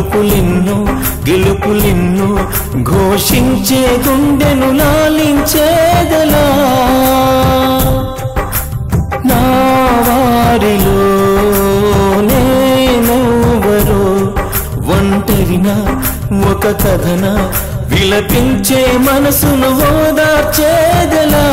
మలుపులిన్ను గెలుపులిన్ను ఘోషించే గుండెను లాలించేదలా నా వారిలో నేనెవరో ఒంటరిన ఒక కథన విలపించే మనసును ఓదార్చేదలా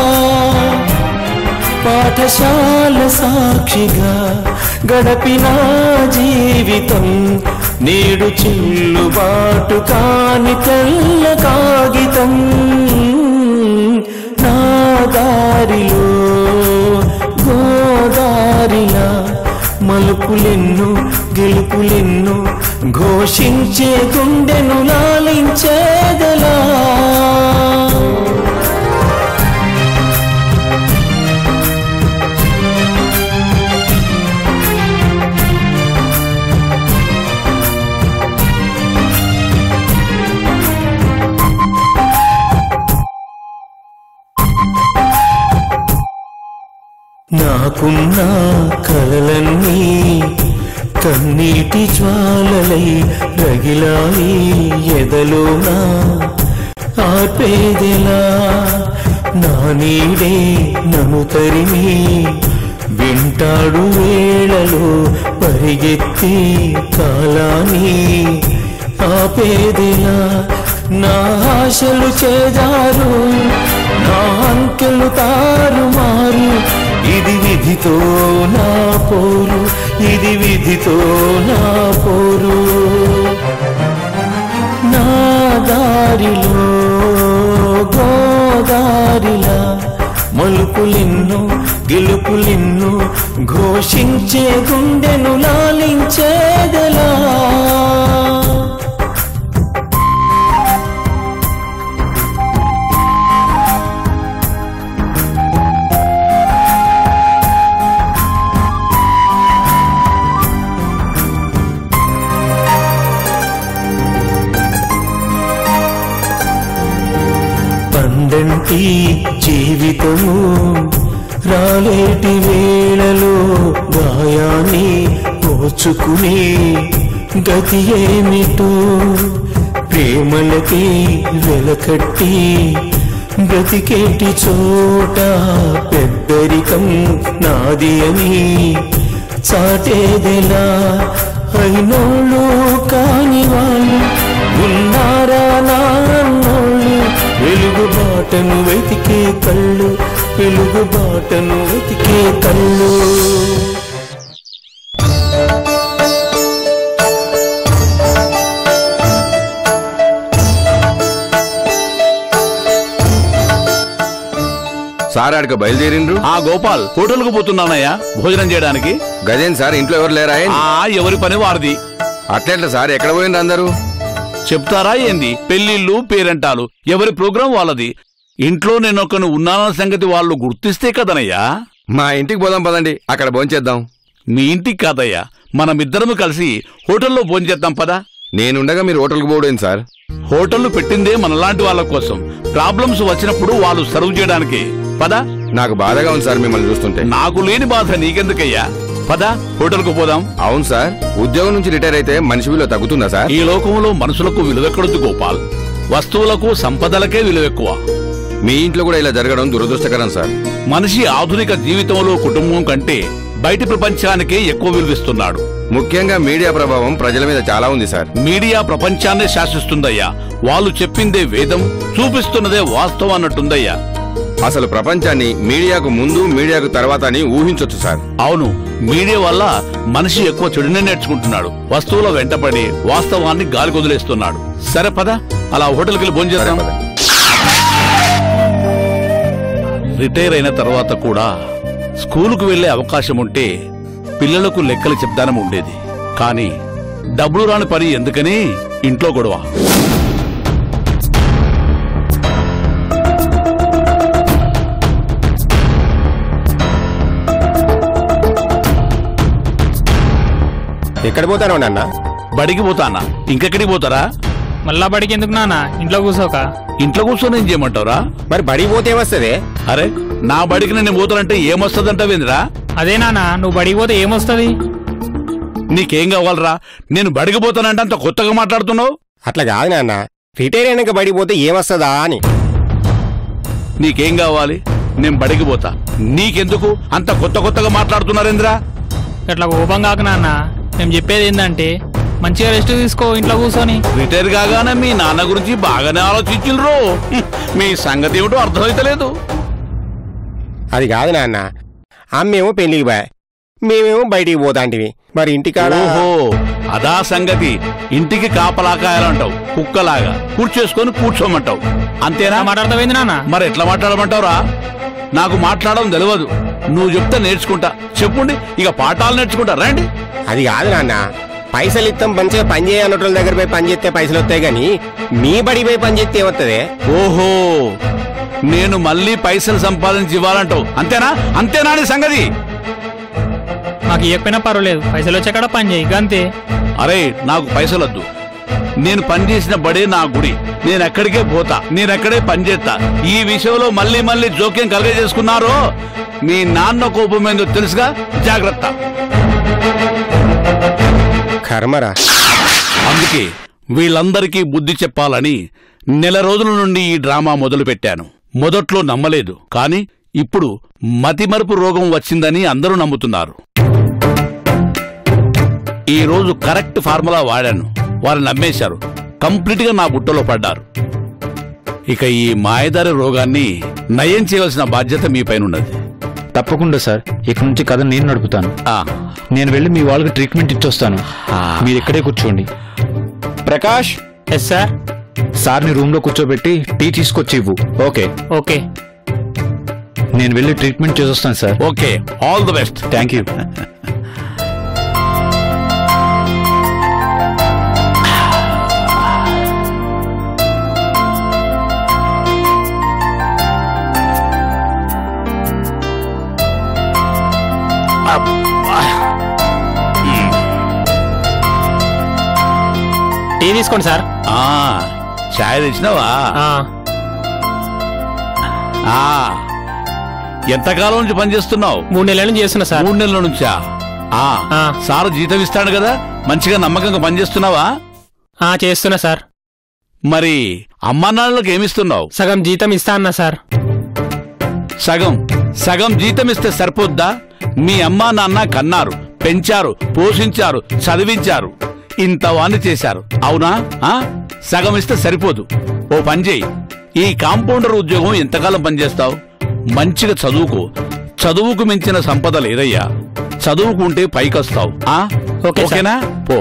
పాఠశాల సాక్షిగా గడపిన జీవితం నేడు చెల్లుబాటు కాని తెల్ల కాగితం నా దారిలో గోదారిలా మలుపులెన్ను గెలుపులెన్ను ఘోషించే గుండెను లాలించేదలా నాకున్న కలలన్నీ కన్నీటి జ్వాలలై రగిలాయి ఎదలోనా ఆపేదెలా నా నీడే నన్ను తరిమి వింటాడు వేళలో పరిగెత్తి కాలాన్ని ఆపేదెలా నా ఆశలు చేదారు నా అంకెలు తారుమారు ఇది విధితో నా పోరు ఇది విధితో నా పోరు నా దారిలో గోదారిలా మలుపులిన్ను గెలుపులిన్ను ఘోషించే గుండెను లాలించేదలా పండంటి జీవితము రాలేటి వేళలో గాయాన్ని పోచుకుని గతి ఏమిటో ప్రేమలకి వెలకట్టి బ్రతికేటి చోట పెద్దరికం నాది అని చాటేదెలా అయినోళ్ళు కాని వాళ్ళు ఉన్నారా నాన్నోళ్ళు వెలుగు బాటను వెతికే కళ్ళు వెలుగు బాటను వెతికే కళ్ళు సార్ ఆడికి బయలుదేరిండ్రు ఆ గోపాల్ హోటల్కు పోతున్నానయ్యా భోజనం చేయడానికి గజేన్ సార్ ఇంట్లో ఎవరు లేరా ఏంది? ఆ ఎవరి పని వారిది అట్లెట్లా సార్ ఎక్కడ పోయిండ్రు అందరూ చెప్తారా ఏంది పెళ్లిళ్ళు పేరెంటాలు ఎవరి ప్రోగ్రాం వాళ్ళది ఇంట్లో నేను ఒకను ఉన్నానన్న సంగతి వాళ్ళు గుర్తిస్తే కదనయ్యా మా ఇంటికి పోదాం పదండి అక్కడ భోంచేద్దాం మీ ఇంటికి కాదయ్యా మనమిద్దరము కలిసి హోటల్లో భోంచేద్దాం పదా నేనుండగా మీరు హోటల్కి పోవడం సార్ హోటళ్లు పెట్టిందే మనలాంటి వాళ్ళ కోసం ప్రాబ్లమ్స్ వచ్చినప్పుడు వాళ్ళు సర్వ్ చేయడానికి పదా నాకు బాధగా ఉంది సార్ మిమ్మల్ని చూస్తుంటే నాకు లేని బాధ నీకెందుకయ్యా పదా హోటల్కు పోదాం అవును సార్ ఉద్యోగం నుంచి రిటైర్ అయితే మనిషి విలువ తగ్గుతుందా సార్ ఈ లోకంలో మనుషులకు విలువెక్కడొద్దు గోపాల్ వస్తువులకు సంపదలకే విలువెక్కువ మీ ఇంట్లో కూడా ఇలా జరగడం దురదృష్టకరం సార్ మనిషి ఆధునిక జీవితంలో కుటుంబం కంటే బయటి ప్రపంచానికే ఎక్కువ విలువిస్తున్నాడు ముఖ్యంగా మీడియా ప్రభావం ప్రజల మీద చాలా ఉంది సార్ మీడియా ప్రపంచాన్నే శాసిస్తుందయ్యా వాళ్ళు చెప్పిందే వేదం చూపిస్తున్నదే వాస్తవం అన్నట్టుందయ్యా అసలు ప్రపంచాన్ని మీడియాకు ముందు మీడియాకు తర్వాత అని ఊహించొచ్చు సార్ అవును మీడియా వల్ల మనిషి ఎక్కువ చెడునే నేర్చుకుంటున్నాడు వస్తువుల వెంటపడి వాస్తవాన్ని గాలి కొదిలేస్తున్నాడు సరే పద అలా హోటల్కి వెళ్ళి సరే భోంచేద్దాం పదండి. రిటైర్ అయిన తర్వాత కూడా స్కూలుకు వెళ్లే అవకాశం ఉంటే పిల్లలకు లెక్కలు చెప్తానం ఉండేది కానీ డబ్బులు రాని పని ఎందుకని ఇంట్లో గొడవ ఎక్కడ పోతాను నాన్న బడికి పోతానా ఇంకెక్కడికి పోతారా మళ్ళా బడికి ఎందుకు నాన్న ఇంట్లో కూర్చోక ఇంట్లో కూర్చొని ఏం చేయమంటారా మరి బడి పోతే ఏమొస్తుంది అరే నా బడికి నేను పోతానంటే ఏమొస్తుందంటావేంద్రా అదే నాన్న నువ్వు బడికి పోతే ఏమొస్తుంది నీకేం కావాలరా నేను బడిగిపోతానంటే అంత కొత్తగా మాట్లాడుతున్నావు అట్లా కాదు నాన్న రిటైర్ అయినాక బడిపోతే ఏమొస్తుందా అని నీకేం కావాలి నేను బడిగిపోతా నీకెందుకు అంత కొత్త కొత్తగా మాట్లాడుతున్నారేంద్రా అట్లా కోపం కాక నాన్న మేము చెప్పేది ఏంటంటే మంచిగా రెస్ట్ తీసుకో ఇంట్లో కూర్చొని రిటైర్ కాగానే మీ నాన్న గురించి బాగానే ఆలోచించిండ్రు హ్మ్, మీ సంగతి ఏమిటో అర్థమైతలేదు అది కాదు నాన్న అమ్మేమో పెళ్లికి బాయ్ మేమేమో బయటికి పోతాంటివి మరి ఇంటికాడ ఓహో అదా సంగతి ఇంటికి కాపలా కాయాలంటావు కుక్కలాగా కూర్చేసుకొని కూర్చోమంటావు అంతేనా మాట్లాడతావేంది నాన్న మరి ఎట్లా మాట్లాడమంటావురా నాకు మాట్లాడడం తెలియదు నువ్వు చెప్తే నేర్చుకుంటా చెప్పుండి ఇక పాఠాలు నేర్చుకుంటా రండి అది కాదు నాన్న పైసలు ఇస్తాం మంచిగా పని చేయనట్ల దగ్గర పోయి పని చేస్తే పైసలు వస్తాయి కానీ మీ బడి పోయి పని చేస్తే ఏమవుతుంది ఓహో నేను మళ్ళీ పైసలు సంపాదించి ఇవ్వాలంటావు అంతేనా అంతేనా నీ సంగతి మాకు ఇవ్వకపోయినా పర్వాలేదు పైసలు వచ్చాక పని చేయి అంతే అరే నాకు పైసలొద్దు నేను పనిచేసిన బడే నా గుడి నేను ఎక్కడికే పోతా నేను ఎక్కడే పని చేస్తా ఈ విషయంలో మళ్ళీ మళ్ళీ జోక్యం కలిగజేసుకున్నారో మీ నాన్న కోపం ఏందో తెలుసుగా జాగ్రత్త కర్మరా అందుకే వీళ్ళందరికీ బుద్ధి చెప్పాలని నెల రోజుల నుండి ఈ డ్రామా మొదలు పెట్టాను మొదట్లో నమ్మలేదు కానీ ఇప్పుడు మతిమరుపు రోగం వచ్చిందని అందరూ నమ్ముతున్నారు ఈ రోజు కరెక్ట్ ఫార్ములా వాడాను వారు నమ్మేశారు కంప్లీట్ గా నా బుట్టలో పడ్డారు ఇక ఈ మాయదారి రోగాన్ని నయం చేయవలసిన బాధ్యత మీ పైనున్నది తప్పకుండా సార్ ఇక నుంచి కథ నేను నడుపుతాను ఆ, నేను వెళ్ళి మీ వాళ్ళకి ట్రీట్మెంట్ ఇచ్చొస్తాను మీరు ఇక్కడే కూర్చోండి ప్రకాష్ ఎస్ సార్ సార్ని రూమ్ లో కూర్చోబెట్టి టీ తీసుకొచ్చి ఇవ్వు ఓకే ఓకే నేను వెళ్ళి ట్రీట్మెంట్ చేసొస్తాను sir okay all the best thank you tea తీసుకోండి సార్ ఆ ఛాయ్ తెచ్చినావా ఆ, ఆ ఎంతకాలం నుంచి పనిచేస్తున్నావు మూడు నెలల నుంచి చేస్తున్నా సార్ మూడు నెలల నుంచా ఆ ఆ. సారు జీతం ఇస్తాడు కదా మంచిగా నమ్మకంగా పనిచేస్తున్నావా ఆ, చేస్తున్నా సార్ మరి అమ్మా నాన్నలకు ఏమిస్తున్నావు సగం జీతం ఇస్తా అన్నా సార్ సగం సగం జీతం ఇస్తే సరిపోద్దా మీ అమ్మా నాన్న కన్నారు పెంచారు పోషించారు చదివించారు ఇంతవాన్ని చేశారు అవునా ఆ సగం ఇస్తే సరిపోదు ఓ పని చేయి ఈ కాంపౌండర్ ఉద్యోగం ఎంతకాలం పనిచేస్తావు మంచిగా చదువుకో చదువుకు మించిన సంపద లేదయ్యా చదువుకుంటే పైకొస్తావు ఆ ఓకే సార్. ఓకేనా పో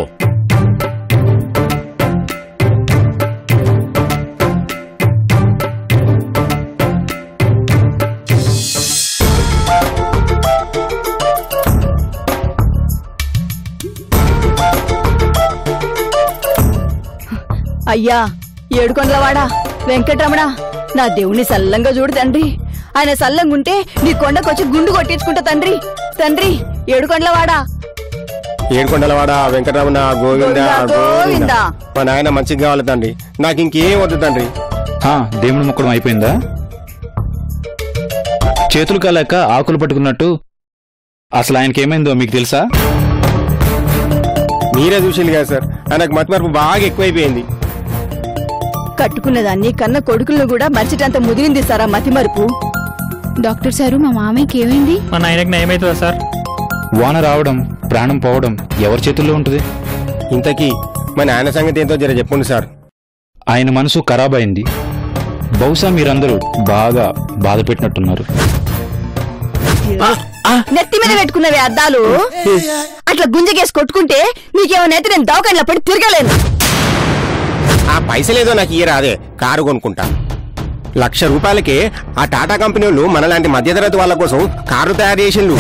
అయ్యా ఏడుకొండలవాడా వెంకటరమణ నా దేవుని సల్లంగా చూడు తండ్రి ఆయన సల్లంగుంటే నీ కొండకొచ్చి గుండు కొట్టించుకుంటా తండ్రి తండ్రి ఏడుకొండలవాడా ఏడుకొండలవాడ వెంకటరమణ గోవింద గోవిందా, గోవింద గోవిందా. మా నాయన మంచిగా కావాలి తండ్రి నాకు ఇంకేం వద్దు తండ్రి ఆ, దేవుడి మొక్కడం అయిపోయిందా చేతులు కాలేక ఆకులు పట్టుకున్నట్టు అసలు ఆయనకి ఏమైందో మీకు తెలుసా మీరే చూసింది కదా సార్ ఆయనకు మతి మరపు బాగా ఎక్కువైపోయింది కట్టుకున్నదాన్ని కన్న కొడుకులను కూడా మర్చిటంత ముదిరింది సారా మతిమరుపు డాక్టర్ సారు మా మామయ్యకి ఏమైంది మా నాయనకి నయమవుతుందా సార్ వాన రావడం ప్రాణం పోవడం ఎవరి చేతుల్లో ఉంటుంది ఇంతకీ మా నాయన సంగతి ఏంటో జర చెప్పండి సార్ ఆయన మనసు ఖరాబ్ అయింది బహుశా మీరందరూ బాగా బాధ పెట్టినట్టున్నారు నెత్తి మీద పెట్టుకున్నవే అద్దాలు అట్లా గుంజకేసి కొట్టుకుంటే నీకేమన్నైతే నేను దవకంలో పడి తిరగలేను ఆ పైసలేదో నాకు ఇయ్య రాదే కారు కొనుక్కుంటా లక్ష రూపాయలకే ఆ టాటా కంపెనీ వాళ్ళు మనలాంటి మధ్యతరగతి వాళ్ళ కోసం కారు తయారు చేసిండు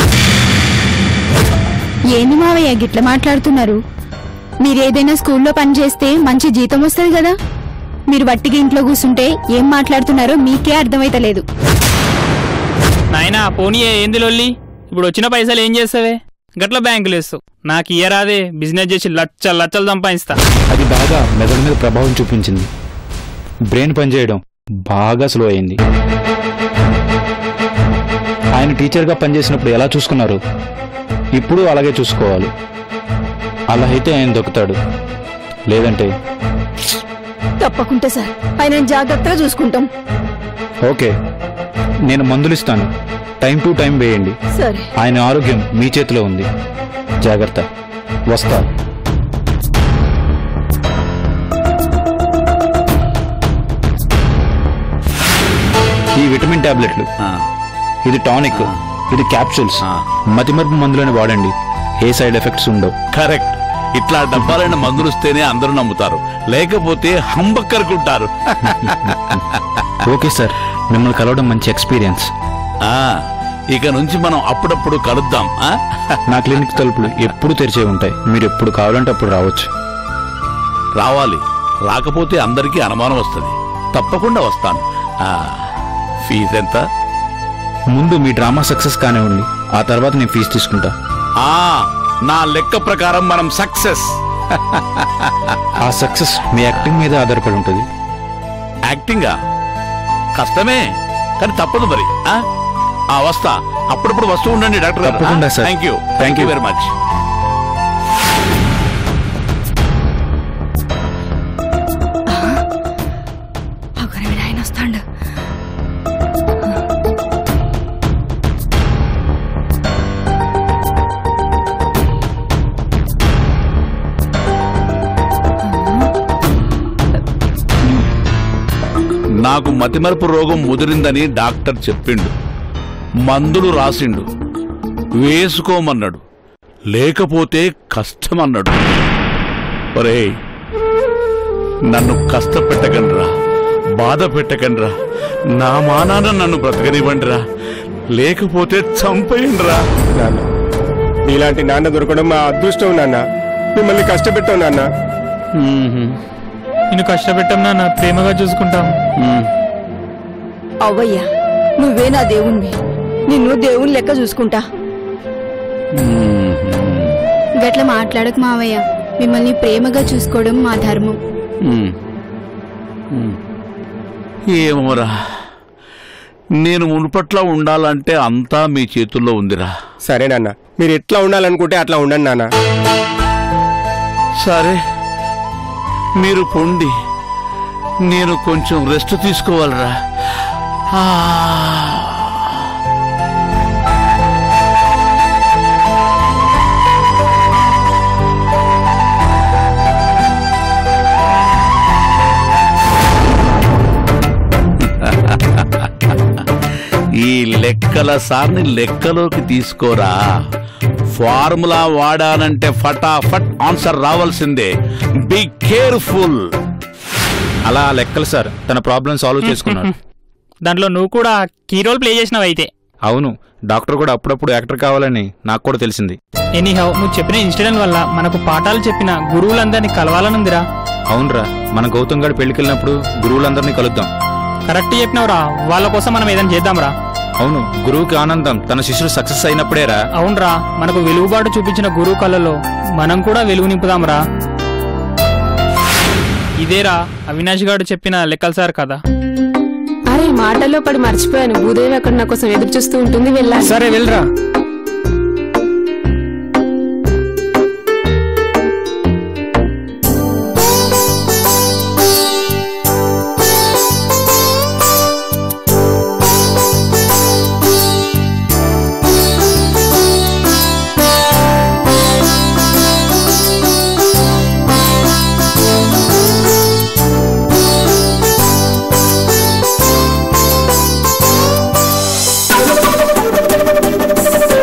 ఏంది మావయ్య గిట్ల మాట్లాడుతున్నారు మీరేదైనా స్కూల్లో పని చేస్తే మంచి జీతం వస్తుంది కదా మీరు వట్టిగా ఇంట్లో కూర్చుంటే ఏం మాట్లాడుతున్నారో మీకే అర్థమైతలేదు నాయనా పోనీ ఏంది లొల్లి ఇప్పుడు వచ్చిన పైసలు ఏం చేస్తావే గట్ల బ్యాంకులు వేస్తావు నాకు ఇయ్యరాదే బిజినెస్ చేసి లచ్చలు లచ్చలు సంపాదిస్తా అది బాగా మెదడు మీద ప్రభావం చూపించింది బ్రెయిన్ పనిచేయడం బాగా స్లో అయింది ఆయన టీచర్గా పనిచేసినప్పుడు ఎలా చూసుకున్నారు ఇప్పుడు అలాగే చూసుకోవాలి అలా అయితే ఆయన దొక్కుతాడు లేదంటే తప్పకుండా సార్ ఆయన జాగ్రత్తగా చూసుకుంటాం ఓకే నేను మందులు ఇస్తాను టైం టు టైం వేయండి సరే ఆయన ఆరోగ్యం మీ చేతిలో ఉంది జాగ్రత్త వస్తా ఈ విటమిన్ టాబ్లెట్లు ఆ, ఇది టానిక్ ఇది క్యాప్సూల్స్ ఆ. మతిమరుపు మందులని వాడండి ఏ సైడ్ ఎఫెక్ట్స్ ఉండవు కరెక్ట్ ఇట్లా డబ్బాలైన మందులు ఇస్తేనే అందరూ నమ్ముతారు లేకపోతే హంబక్కరుకుంటారు ఓకే సార్ మిమ్మల్ని కలవడం మంచి ఎక్స్పీరియన్స్ ఆ, ఇక నుంచి మనం అప్పుడప్పుడు కలుద్దాం ఆ? నా క్లినిక్ తలుపులు ఎప్పుడు తెరిచే ఉంటాయి మీరు ఎప్పుడు కావాలంటే అప్పుడు రావచ్చు రావాలి రాకపోతే అందరికీ అనుమానం వస్తుంది తప్పకుండా వస్తాను ఆ, ఫీజు ఎంత ముందు మీ డ్రామా సక్సెస్ కానివ్వండి ఆ తర్వాత నేను ఫీజు తీసుకుంటా ఆ నా లెక్క ప్రకారం మనం సక్సెస్ ఆ సక్సెస్ మీ యాక్టింగ్ మీద ఆధారపడి ఉంటుంది యాక్టింగా కష్టమే కానీ తప్పదు మరి ఆ? ఆ వస్తా అప్పుడప్పుడు వస్తూ ఉండండి డాక్టర్ గారు తప్పకుండా, sir. Thank you Thank thank you you. Very much అగరవి ఆయన వస్తాడు నాకు మతిమరుపు రోగం ముదిరిందని డాక్టర్ చెప్పిండు మందులు రాసిండు వేసుకోమన్నాడు లేకపోతే కష్టమన్నాడు ఒరేయ్ నన్ను కష్టపెట్టకండ్రా బాధ పెట్టకండ్రా నా మానాన నన్ను బ్రతకనివ్వండిరా లేకపోతే చంపేయండిరా నాన్న నీలాంటి నాన్న దొరకడం మా అదృష్టం నాన్న మిమ్మల్ని కష్టపెట్టాం నాన్న నిన్ను కష్టపెట్టాం నాన్న ప్రేమగా చూసుకుంటాం అవ్వయ్యా నువ్వే నా దేవుణ్ణి నిన్ను దేవుని లెక్క చూసుకుంటా గట్ల మాట్లాడక మావయ్య మిమ్మల్ని ప్రేమగా చూసుకోవడం మా ధర్మం ఉమ్. ఉమ్. ఏమోరా నేను మునుపట్లా ఉండాలంటే అంతా మీ చేతుల్లో ఉందిరా సరే నాన్న మీరు ఎట్లా ఉండాలనుకుంటే అట్లా ఉండండి నాన్న సరే మీరు పొండి నేను కొంచెం రెస్ట్ తీసుకోవాలరా ఆ. ఈ లెక్కల సార్ని లెక్కలోకి తీసుకోరా ఫార్ములా వాడానంటే ఫటాఫట్ ఆన్సర్ రావాల్సిందే బి కేర్ఫుల్ అలా లెక్కలు సార్ తన ప్రాబ్లం సాల్వ్ చేసుకున్నాడు దాంట్లో నువ్వు కూడా కీ రోల్ ప్లే చేసినావు అయితే అవును డాక్టర్ కూడా అప్పుడప్పుడు యాక్టర్ కావాలని నాకు కూడా తెలిసింది ఎనీ హౌ నువ్వు చెప్పిన ఇన్సిడెంట్ వల్ల మనకు పాఠాలు చెప్పిన గురువులందరినీ కలవాలనుందిరా అవునరా మన గౌతమ్ గారి పెళ్లికెళ్ళినప్పుడు గురువులందరినీ కలుద్దాం కరెక్ట్ చెప్పినావురా వాళ్ళ కోసం మనం ఏదైనా చేద్దాంరా అవును గురువుకి ఆనందం తన శిష్యుడు సక్సెస్ అయినప్పుడేరా అవునరా మనకు వెలుగుబాటు చూపించిన గురువు కళ్ళలో మనం కూడా వెలుగు నింపుదాంరా ఇదేరా అవినాష్ గారు చెప్పిన లెక్కలు సార్ కదా అరే మాటల్లో పడి మర్చిపోయాను భూదేవి అక్కడ నా కోసం ఎదురు చూస్తూ ఉంటుంది వెళ్ళాలి సరే వెళ్ళరా ఆ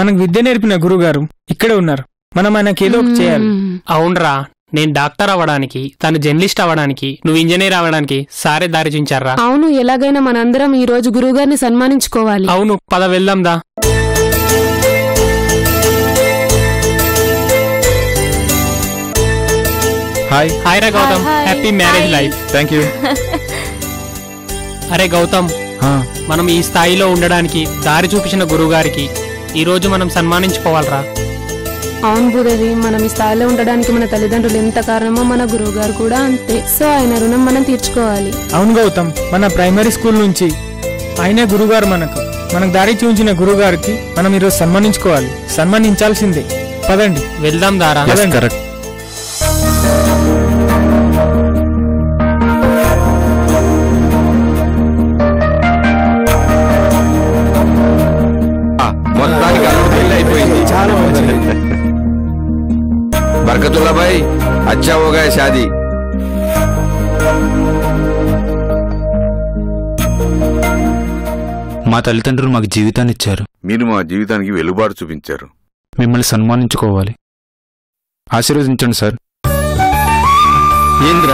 మనకు విద్య నేర్పిన గురుగారు ఇక్కడే ఉన్నారు మనం ఆయనకి ఏదో ఒకటి చేయాలి అవునరా నేను డాక్టర్ అవ్వడానికి తను జర్నలిస్ట్ అవ్వడానికి నువ్వు ఇంజనీర్ అవ్వడానికి సారే దారి చూపించారా అవును ఎలాగైనా మనందరం ఈ రోజు గురువుగారిని సన్మానించుకోవాలి అవును పద వెళ్దాం దా హాయ్ హాయ్ రా Gautam hi, happy marriage hi. Life thank you అరే గౌతమ్ మనం ఈ స్థాయిలో ఉండడానికి దారి చూపించిన గురువుగారికి ఈ రోజు మనం సన్మానించుకోవాలరా అవును భూదేవి మనం ఈ స్థాయిలో ఉండడానికి మన తల్లిదండ్రులు ఎంత కారణమో మన గురువు గారు కూడా అంతే సో ఆయన రుణం మనం తీర్చుకోవాలి అవును గౌతమ్ మన ప్రైమరీ స్కూల్ నుంచి ఆయనే గురుగారు మనకు మనకు దారి చూపించిన గురుగారికి మనం ఈరోజు సన్మానించుకోవాలి సన్మానించాల్సిందే పదండి వెళ్దాం దారా పదండి. కరెక్ట్ ఆ, మొత్తానికి అల్లుడు పెళ్లి అయిపోయింది చాలా మంచిది బర్కతుల్లా భాయ్ అచ్చా హోగా షాదీ మా తల్లిదండ్రులు మాకు జీవితాన్ని ఇచ్చారు మీరు మా జీవితానికి వెలుబాటు చూపించారు మిమ్మల్ని సన్మానించుకోవాలి ఆశీర్వదించండి సార్ ఏందిరా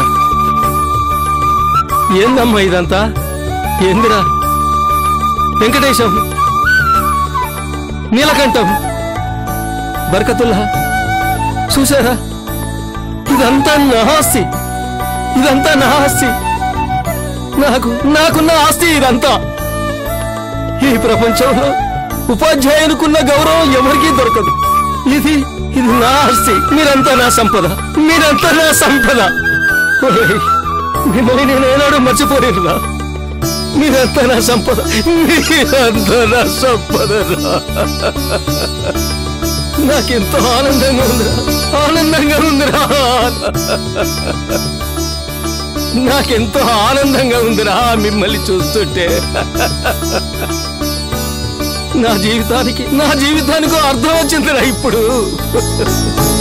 ఏందమ్మా ఇదంతా ఏందిరా వెంకటేశం నీలకంఠం బర్కతుల్లా చూసారా ఇదంతా నా ఆస్తి ఇదంతా నా ఆస్తి నాకు నాకున్న ఆస్తి ఇదంతా ఈ ప్రపంచంలో ఉపాధ్యాయునికున్న గౌరవం ఎవరికీ దొరకదు ఇది ఇది నా ఆస్తి మీరంతా నా సంపద మీరంతా నా సంపద ఒరేయ్, మిమ్మల్ని నేను ఏనాడు మర్చిపోలేనురా మీరంతా నా సంపద మీరంతా నా సంపదరా నాకెంతో ఆనందంగా ఉందిరా ఆనందంగా ఉందిరా నాకెంతో ఆనందంగా ఉందిరా మిమ్మల్ని చూస్తుంటే నా జీవితానికి నా జీవితానికి అర్థం వచ్చిందిరా ఇప్పుడు